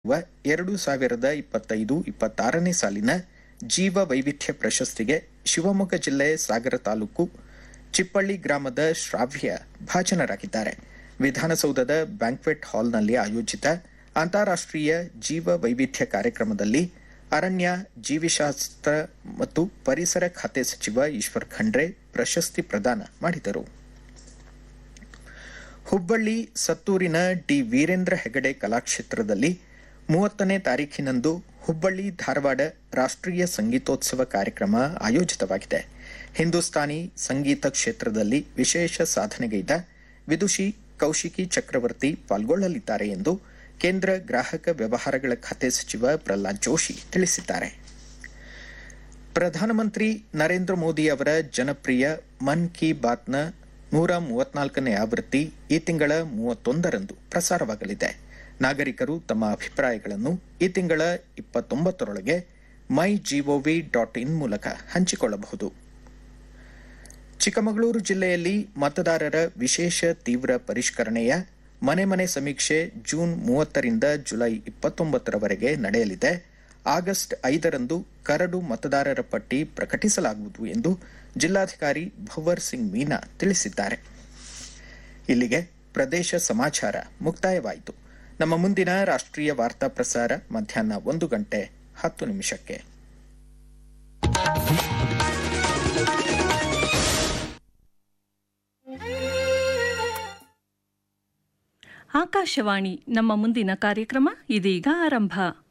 ಎರಡು ಸಾವಿರದ ಇಪ್ಪತ್ತೈದು ಇಪ್ಪತ್ತಾರನೇ ಸಾಲಿನ ಜೀವ ವೈವಿಧ್ಯ ಪ್ರಶಸ್ತಿಗೆ ಶಿವಮೊಗ್ಗ ಜಿಲ್ಲೆ ಸಾಗರ ತಾಲೂಕು ಚಿಪ್ಪಳ್ಳಿ ಗ್ರಾಮದ ಶ್ರಾವ್ಯ ಭಾಜನರಾಗಿದ್ದಾರೆ ವಿಧಾನಸೌಧದ ಬ್ಯಾಂಕ್ವೆಟ್ ಹಾಲ್ನಲ್ಲಿ ಆಯೋಜಿತ ಅಂತಾರಾಷ್ಟ್ರೀಯ ಜೀವ ವೈವಿಧ್ಯ ಕಾರ್ಯಕ್ರಮದಲ್ಲಿ ಅರಣ್ಯ ಜೀವಿಶಾಸ್ತ್ರ ಮತ್ತು ಪರಿಸರ ಖಾತೆ ಸಚಿವ ಈಶ್ವರ್ ಖಂಡ್ರೆ ಪ್ರಶಸ್ತಿ ಪ್ರದಾನ ಮಾಡಿದರು ಹುಬ್ಬಳ್ಳಿ ಸತ್ತೂರಿನ ಡಿ ವೀರೇಂದ್ರ ಹೆಗಡೆ ಕಲಾಕ್ಷೇತ್ರದಲ್ಲಿ ಮೂವತ್ತನೇ ತಾರೀಖಿನಂದು ಹುಬ್ಬಳ್ಳಿ ಧಾರವಾಡ ರಾಷ್ಟ್ರೀಯ ಸಂಗೀತೋತ್ಸವ ಕಾರ್ಯಕ್ರಮ ಆಯೋಜಿತವಾಗಿದೆ ಹಿಂದೂಸ್ತಾನಿ ಸಂಗೀತ ಕ್ಷೇತ್ರದಲ್ಲಿ ವಿಶೇಷ ಸಾಧನೆಗೈದ ವಿದುಷಿ ಕೌಶಿಕಿ ಚಕ್ರವರ್ತಿ ಪಾಲ್ಗೊಳ್ಳಲಿದ್ದಾರೆ ಎಂದು ಕೇಂದ್ರ ಗ್ರಾಹಕ ವ್ಯವಹಾರಗಳ ಖಾತೆ ಸಚಿವ ಪ್ರಹ್ಲಾದ್ ಜೋಶಿ ತಿಳಿಸಿದ್ದಾರೆ ಪ್ರಧಾನಮಂತ್ರಿ ನರೇಂದ್ರ ಮೋದಿ ಅವರ ಜನಪ್ರಿಯ ಮನ್ ಕಿ ಬಾತ್ನ ನೂರ ಮೂವತ್ನಾಲ್ಕನೇ ಆವೃತ್ತಿ ಈ ತಿಂಗಳ ಮೂವತ್ತೊಂದರಂದು ಪ್ರಸಾರವಾಗಲಿದೆ ನಾಗರಿಕರು ತಮ್ಮ ಅಭಿಪ್ರಾಯಗಳನ್ನು ಈ ತಿಂಗಳ ಇಪ್ಪತ್ತೊಂಬತ್ತರೊಳಗೆ ಮೈ ಜಿಒವಿ ಡಾಟ್ ಇನ್ ಮೂಲಕ ಹಂಚಿಕೊಳ್ಳಬಹುದು ಚಿಕ್ಕಮಗಳೂರು ಜಿಲ್ಲೆಯಲ್ಲಿ ಮತದಾರರ ವಿಶೇಷ ತೀವ್ರ ಪರಿಷ್ಕರಣೆಯ ಮನೆ ಮನೆ ಸಮೀಕ್ಷೆ ಜೂನ್ ಮೂವತ್ತರಿಂದ ಜುಲೈ ಇಪ್ಪತ್ತೊಂಬತ್ತರವರೆಗೆ ನಡೆಯಲಿದೆ ಆಗಸ್ಟ್ ಐದರಂದು ಕರಡು ಮತದಾರರ ಪಟ್ಟಿ ಪ್ರಕಟಿಸಲಾಗುವುದು ಎಂದು ಜಿಲ್ಲಾಧಿಕಾರಿ ಭವರ್ ಸಿಂಗ್ ಮೀನಾ ತಿಳಿಸಿದ್ದಾರೆ ಇಲ್ಲಿಗೆ ಪ್ರದೇಶ ಸಮಾಚಾರ ಮುಕ್ತಾಯವಾಯಿತು ನಮ್ಮ ಮುಂದಿನ ರಾಷ್ಟ್ರೀಯ ವಾರ್ತಾ ಪ್ರಸಾರ ಮಧ್ಯಾಹ್ನ ಒಂದು ಗಂಟೆ ಹತ್ತು ನಿಮಿಷಕ್ಕೆ ಆಕಾಶವಾಣಿ ನಮ್ಮ ಮುಂದಿನ ಕಾರ್ಯಕ್ರಮ ಇದೀಗ ಆರಂಭ